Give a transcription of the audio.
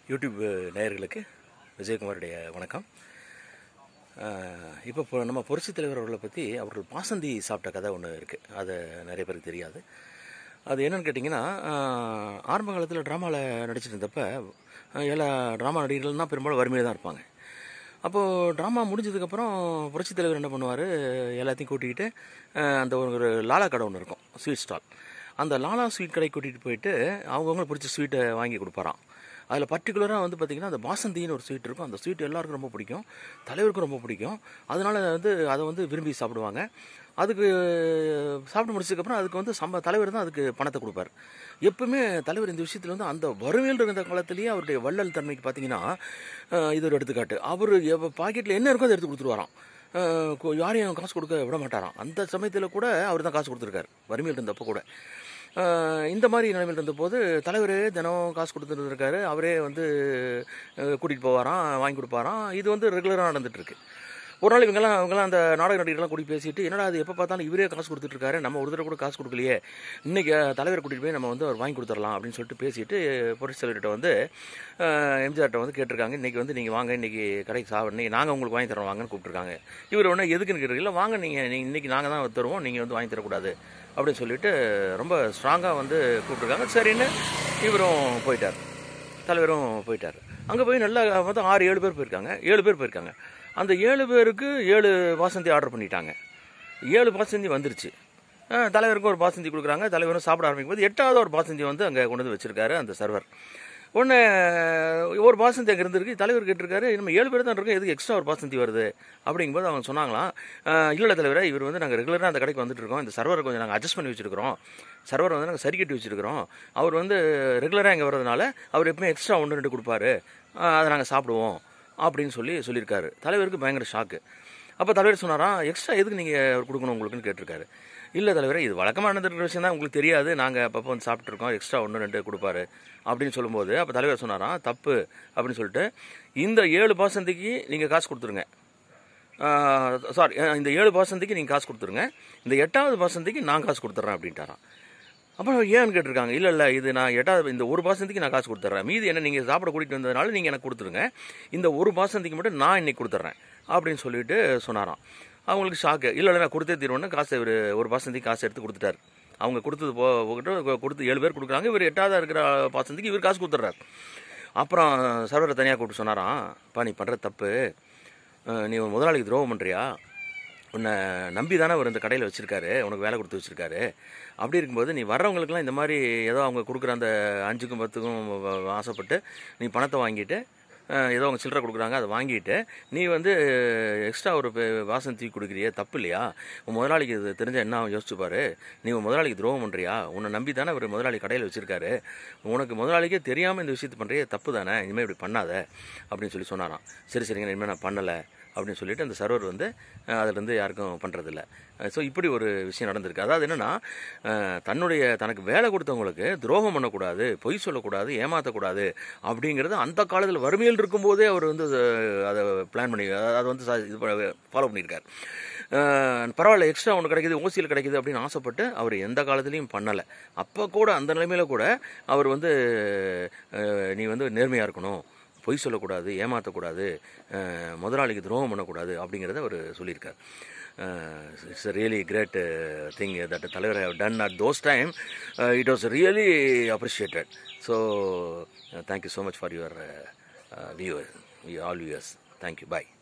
YouTube நேயர்களுக்கு விஜயகுமாருடைய வணக்கம் இப்போ இப்போ நம்ம புரட்சி தலைவர் அவர்களை பற்றி அவர்கள் பாசந்தி சாப்பிட்ட கதை ஒன்று இருக்குது அது நிறைய பேருக்கு தெரியாது அது என்னன்னு கேட்டிங்கன்னா ஆஹ், ஆரம்ப காலத்தில் ட்ராமாவில் நடிச்சிட்டு இருந்தப்ப ஆஹ், எல்லா ட்ராமா நடிகர்கள்னால் பெரும்பாலும் வறுமையில் தான் இருப்பாங்க அப்போது ட்ராமா முடிஞ்சதுக்கப்புறம் புரட்சி தலைவர் என்ன பண்ணுவார் எல்லாத்தையும் கூட்டிக்கிட்டு ஆஹ், அந்த ஒரு லாலா கடை ஒன்று இருக்கும் ஸ்வீட் ஸ்டால் அந்த லாலா ஸ்வீட் கடை கூட்டிகிட்டு போயிட்டு அவங்கவுங்களுக்கு பிடிச்ச ஸ்வீட்டை வாங்கி கொடுப்பாராம் அதில் பர்டிகுலராக வந்து பார்த்திங்கன்னா அந்த பாசந்தின்னு ஒரு ஸ்வீட் இருக்கும் அந்த ஸ்வீட் எல்லாருக்கும் ரொம்ப பிடிக்கும் தலைவருக்கும் ரொம்ப பிடிக்கும் அதனால வந்து அதை வந்து விரும்பி சாப்பிடுவாங்க அதுக்கு சாப்பிட்டு முடிச்சதுக்கப்புறம் அதுக்கு வந்து சம்ப தலைவர் தான் அதுக்கு பணத்தை கொடுப்பார் எப்பவுமே தலைவர் இந்த விஷயத்தில் வந்து அந்த வறுமையில் இருந்த காலத்திலேயே அவருடைய வள்ளல் தன்மைக்கு பார்த்தீங்கன்னா அஹ், இது ஒரு எடுத்துக்காட்டு அவர் பாக்கெட்டில் என்ன இருக்கோ அதை எடுத்து கொடுத்துருவாராம் அஹ், கொ- யாரையும் காசு கொடுக்க விட மாட்டாராம் அந்த சமயத்தில் கூட அவர் தான் காசு கொடுத்துருக்காரு வறுமையில் இருந்தப்போ கூட ஆஹ் இந்த மாதிரி நிலைமையில் இருந்தபோது தலைவர் தினம் காசு கொடுத்துட்டு இருக்காரு அவரே வந்து கூட்டிகிட்டு போவாராம் வாங்கி கொடுப்பாராம் இது வந்து ரெகுலராக நடந்துட்டு இருக்கு ஒரு நாள் இவங்கெல்லாம் இவங்கெல்லாம் அந்த நாடக நடிகர்லாம் கூட்டி பேசிட்டு என்னடா அது எப்போ பார்த்தாலும் இவரே காசு கொடுத்துட்டு இருக்காரு நம்ம ஒரு தடவை கூட காசு கொடுக்கலையே இன்னைக்கு தலைவர் கூட்டிகிட்டு போய் நம்ம வந்து அவர் வாங்கி கொடுத்துடலாம் அப்படின்னு சொல்லிட்டு பேசிட்டு புரட்சி தலைவர்கிட்ட வந்து ஆஹ் எம்ஜிஆர்கிட்ட வந்து கேட்டிருக்காங்க இன்னைக்கு வந்து நீங்கள் வாங்க இன்னைக்கு கடைக்கு சாப்பிட இன்னைக்கு நாங்கள் உங்களுக்கு வாங்கி தரோம் வாங்கன்னு கூப்பிட்டுருக்காங்க இவர் ஒன்று எதுக்குன்னு கேட்டிருக்கீங்க இல்லை வாங்க நீங்கள் நீங்கள் இன்னைக்கு நாங்கள் தான் தருவோம் நீங்கள் வந்து வாங்கி தரக்கூடாது அப்படின்னு சொல்லிட்டு ரொம்ப ஸ்ட்ராங்காக வந்து கூப்பிட்டுருக்காங்க சரின்னு இவரும் போயிட்டார் தலைவரும் போயிட்டார் அங்கே போய் நல்லா மொத்தம் ஆறு ஏழு பேர் போயிருக்காங்க ஏழு பேர் போயிருக்காங்க அந்த ஏழு பேருக்கு ஏழு பாசந்தி ஆர்டர் பண்ணிட்டாங்க ஏழு பாசந்தி வந்துருச்சு அஹ் தலைவருக்கு ஒரு பாசந்தி கொடுக்குறாங்க தலைவரும் சாப்பிட ஆரம்பிக்கும் போது எட்டாவது ஒரு பாசந்தி வந்து அங்கே கொண்டு வந்து வச்சிருக்காரு அந்த சர்வர் ஒன்று ஒரு பாசந்தி அங்கே இருந்திருக்கு தலைவர் கேட்டிருக்காரு நம்ம ஏழு பேர் தான் இருக்கோம் எதுக்கு எக்ஸ்ட்ரா ஒரு பாசந்தி வருது அப்படிங்கும்போது அவங்க சொன்னாங்களாம் "அஹ், இல்ல தலைவரே இவர் வந்து நாங்கள் ரெகுலராக அந்த கடைக்கு வந்துட்டு இருக்கோம் இந்த சர்வரை கொஞ்சம் நாங்கள் அட்ஜஸ்ட் பண்ணி வச்சிருக்கிறோம் சர்வர் வந்து நாங்கள் சரி கட்டி வச்சிருக்கிறோம் அவர் வந்து ரெகுலராக இங்கே வர்றதுனால அவர் எப்பவுமே எக்ஸ்ட்ரா ஒன்று ரெண்டு கொடுப்பாரு அஹ், அதை நாங்கள் சாப்பிடுவோம் அப்படின்னு சொல்லி சொல்லியிருக்காரு தலைவருக்கு பயங்கர ஷாக்கு அப்போ தலைவர் சொன்னாராம் எக்ஸ்ட்ரா எதுக்கு நீங்கள் அவர் கொடுக்கணும் உங்களுக்குன்னு கேட்டிருக்காரு இல்லை தலைவரே இது வழக்கமாக நடந்துருக்கிற விஷயம் தான் உங்களுக்கு தெரியாது நாங்கள் அப்பப்போ வந்து சாப்பிட்ருக்கோம் எக்ஸ்ட்ரா ஒன்று ரெண்டு கொடுப்பாரு அப்படின்னு சொல்லும்போது அப்போ தலைவர் சொன்னாராம் தப்பு அப்படின்னு சொல்லிட்டு இந்த ஏழு பாசந்திக்கு நீங்கள் காசு கொடுத்துருங்க சாரி இந்த ஏழு பாசந்திக்கு நீங்கள் காசு கொடுத்துருங்க இந்த எட்டாவது பாசந்திக்கு நான் காசு கொடுத்துட்றேன் அப்படின்ட்டாராம் அப்புறம் ஏன்னு கேட்டிருக்காங்க இல்லை இல்லை இது நான் எட்டாவது இந்த ஒரு பாசந்திக்கு நான் காசு கொடுத்துட்றேன் மீதி என்ன நீங்கள் சாப்பிட கூட்டிகிட்டு வந்ததுனால நீங்கள் எனக்கு கொடுத்துருங்க இந்த ஒரு பாசந்திக்கு மட்டும் நான் இன்னைக்கு கொடுத்துட்றேன் அப்படின்னு சொல்லிட்டு சொன்னாராம் அவங்களுக்கு ஷாக்கு இல்லை இல்லை நான் கொடுத்தே தீர்வுன்னு காசு இவர் ஒரு பாசந்திக்கு காசு எடுத்து கொடுத்துட்டாரு அவங்க கொடுத்தது போ போகட்டும் கொடுத்து ஏழு பேர் கொடுக்குறாங்க இவர் எட்டாவதாக இருக்கிற பாசந்திக்கு இவர் காசு கொடுத்துட்றாரு அப்புறம் சர்வரை தனியாக கூப்பிட்டு சொன்னாராம் பா நீ பண்ணுற தப்பு அஹ் நீ உன் முதலாளிக்கு துரோகம் பண்ணுறியா உன்னை நம்பி தானே அவர் இந்த கடையில் வச்சிருக்காரு உனக்கு வேலை கொடுத்து வச்சிருக்காரு அப்படி இருக்கும்போது நீ வர்றவங்களுக்குலாம் இந்த மாதிரி ஏதோ அவங்க கொடுக்குற அந்த அஞ்சுக்கும் பத்துக்கும் வ- வ- ஆசைப்பட்டு நீ பணத்தை வாங்கிட்டு அஹ், ஏதோ அவங்க சில்லறை கொடுக்குறாங்க அதை வாங்கிட்டு நீ வந்து எக்ஸ்ட்ரா ஒரு பே- வாசம் தூக்கி கொடுக்குறியே தப்பு இல்லையா உன் முதலாளிக்கு இது தெரிஞ்சா என்ன ஆகும் யோசிச்சு பாரு நீ உன் முதலாளிக்கு துரோகம் பண்ணுறியா உன்னை நம்பி தானே அவர் முதலாளி கடையில் வச்சிருக்காரு உனக்கு முதலாளிக்கே தெரியாமல் இந்த விஷயத்தை பண்ணுறியே தப்பு தானே இனிமேல் இப்படி பண்ணாத அப்படின்னு சொல்லி சொன்னாராம் சரி சரிங்க இனிமேல் நான் பண்ணலை அப்படின்னு சொல்லிட்டு அந்த சர்வர் வந்து அஹ், அதுலேருந்து யாருக்கும் பண்ணுறதில்ல ஸோ இப்படி ஒரு விஷயம் நடந்திருக்கு அதாவது என்னென்னா தன்னுடைய தனக்கு வேலை கொடுத்தவங்களுக்கு துரோகம் பண்ணக்கூடாது பொய் சொல்லக்கூடாது ஏமாற்றக்கூடாது அப்படிங்கிறது அந்த காலத்தில் வறுமையில் இருக்கும்போதே அவர் வந்து அதை- அதை பிளான் பண்ணி அதை வந்து ச- இது ஃபாலோ பண்ணியிருக்கார் அஹ், பரவாயில்ல எக்ஸ்ட்ரா ஒன்று கிடைக்குது ஓசியில் கிடைக்குது அப்படின்னு ஆசைப்பட்டு அவர் எந்த காலத்துலேயும் பண்ணலை அப்போ கூட அந்த நிலைமையில கூட அவர் வந்து அஹ், நீ வந்து நேர்மையாக இருக்கணும் பொய் சொல்லக்கூடாது ஏமாற்றக்கூடாது அஹ், முதலாளிக்கு துரோகம் பண்ணக்கூடாது அப்படிங்கிறத அவர் சொல்லியிருக்கார் it's really great thing that தலைவர் have done at those time it was really appreciated so thank you so much for your viewer all viewers thank you bye